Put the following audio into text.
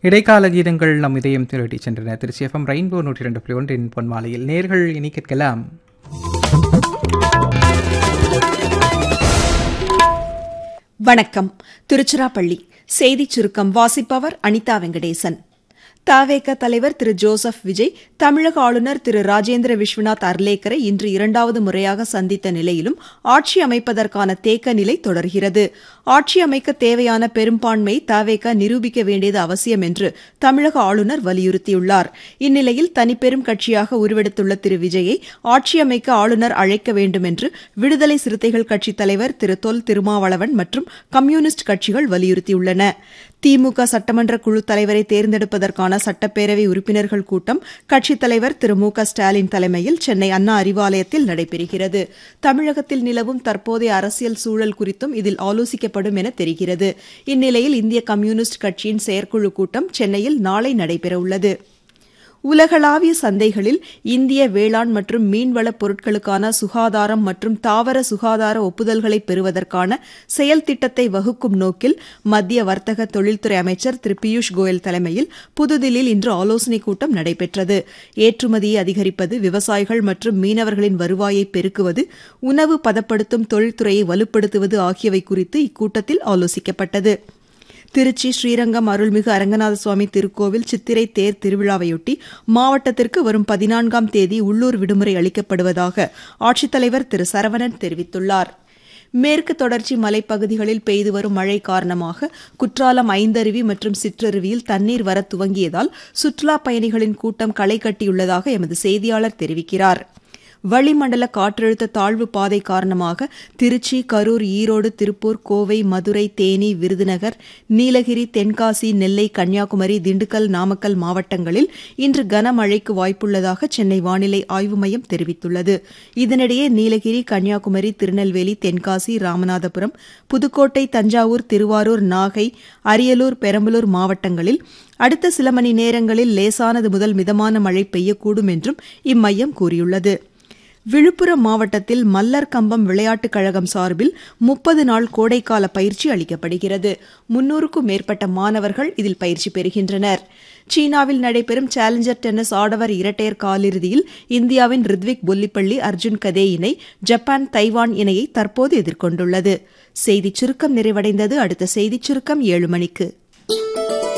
இடைக்கால கீதங்கள் நம் இதயம் திருடி சென்றன திருச்சி எஃப்எம் ரெயின்போ நூற்றி ரெண்டு புள்ளி ஒன்றின் பொன்மாலையில் நேர்கள் இனி கேட்கலாம் வணக்கம் திருச்சிராப்பள்ளி செய்திச் சுருக்கம் வாசிப்பவர் அனிதா வெங்கடேசன் தவேக தலைவர் திரு ஜோசப் விஜய் தமிழக ஆளுநர் திரு ராஜேந்திர விஸ்வநாத் அர்லேக்கரை இன்று இரண்டாவது முறையாக சந்தித்த நிலையிலும் ஆட்சி அமைப்பதற்கான தேக்க நிலை தொடர்கிறது ஆட்சி அமைக்க தேவையான பெரும்பான்மை தவேக நிரூபிக்க வேண்டியது அவசியம் என்று தமிழக ஆளுநர் வலியுறுத்தியுள்ளார் இந்நிலையில் தனிப்பெரும் கட்சியாக உருவெடுத்துள்ள திரு விஜயை ஆட்சி அமைக்க ஆளுநர் அழைக்க வேண்டும் என்று விடுதலை சிறுத்தைகள் கட்சித் தலைவர் திரு தொல் திருமாவளவன் மற்றும் கம்யூனிஸ்ட் கட்சிகள் வலியுறுத்தியுள்ளன திமுக சட்டமன்ற குழு தலைவரை தேர்ந்தெடுப்பதற்கான சட்டப்பேரவை உறுப்பினர்கள் கூட்டம் கட்சித் தலைவர் திரு மு க ஸ்டாலின் தலைமையில் சென்னை அண்ணா அறிவாலயத்தில் நடைபெறுகிறது தமிழகத்தில் நிலவும் தற்போதைய அரசியல் சூழல் குறித்தும் இதில் ஆலோசிக்கப்படும் என தெரிகிறது இந்நிலையில் இந்திய கம்யூனிஸ்ட் கட்சியின் செயற்குழு கூட்டம் சென்னையில் நாளை நடைபெறவுள்ளது உலகளாவிய சந்தைகளில் இந்திய வேளாண் மற்றும் மீன்வளப் பொருட்களுக்கான சுகாதாரம் மற்றும் தாவர சுகாதார ஒப்புதல்களை பெறுவதற்கான செயல் திட்டத்தை வகுக்கும் நோக்கில் மத்திய வர்த்தக தொழில்துறை அமைச்சர் திரு பியூஷ் கோயல் தலைமையில் புதுதில்லியில் இன்று ஆலோசனைக் கூட்டம் நடைபெற்றது ஏற்றுமதியை அதிகரிப்பது விவசாயிகள் மற்றும் மீனவர்களின் வருவாயை பெருக்குவது உணவு பதப்படுத்தும் தொழில்துறையை வலுப்படுத்துவது ஆகியவை குறித்து இக்கூட்டத்தில் ஆலோசிக்கப்பட்டது திருச்சி ஸ்ரீரங்கம் அருள்மிகு அரங்கநாத சுவாமி திருக்கோவில் சித்திரை தேர் திருவிழாவையொட்டி மாவட்டத்திற்கு வரும் பதினான்காம் தேதி உள்ளூர் விடுமுறை அளிக்கப்படுவதாக ஆட்சித்தலைவர் திரு சரவணன் தெரிவித்துள்ளார் மேற்கு தொடர்ச்சி மலைப்பகுதிகளில் பெய்து வரும் மழை காரணமாக குற்றாலம் ஐந்தருவி மற்றும் சிற்றருவியில் தண்ணீர் வரத் துவங்கியதால் சுற்றுலாப் பயணிகளின் கூட்டம் களை கட்டியுள்ளதாக எமது செய்தியாளர் தெரிவிக்கிறார் வளிமண்டல காற்றழுத்த தாழ்வு பாதை காரணமாக திருச்சி கரூர் ஈரோடு திருப்பூர் கோவை மதுரை தேனி விருதுநகர் நீலகிரி தென்காசி நெல்லை கன்னியாகுமரி திண்டுக்கல் நாமக்கல் மாவட்டங்களில் இன்று கனமழைக்கு வாய்ப்புள்ளதாக சென்னை வானிலை ஆய்வு மையம் தெரிவித்துள்ளது இதனிடையே நீலகிரி கன்னியாகுமரி திருநெல்வேலி தென்காசி ராமநாதபுரம் புதுக்கோட்டை தஞ்சாவூர் திருவாரூர் நாகை அரியலூர் பெரம்பலூர் மாவட்டங்களில் அடுத்த சில மணி நேரங்களில் லேசானது முதல் மிதமான மழை பெய்யக்கூடும் என்றும் இம்மையம் கூறியுள்ளது விழுப்புரம் மாவட்டத்தில் மல்லர் கம்பம் விளையாட்டுக் கழகம் சார்பில் முப்பது நாள் கோடைக்கால பயிற்சி அளிக்கப்படுகிறது முன்னூறுக்கும் மேற்பட்ட மாணவர்கள் இதில் பயிற்சி பெறுகின்றனர் சீனாவில் நடைபெறும் சேலஞ்சர் டென்னிஸ் ஆடவர் இரட்டையர் காலிறுதியில் இந்தியாவின் ரித்விக் பொல்லிப்பள்ளி அர்ஜுன் கதே இணை ஜப்பான் தைவான் இணையை தற்போது எதிர்கொண்டுள்ளது செய்திச் சுருக்கம் நிறைவடைந்தது அடுத்த செய்திச் சுருக்கம் ஏழு மணிக்கு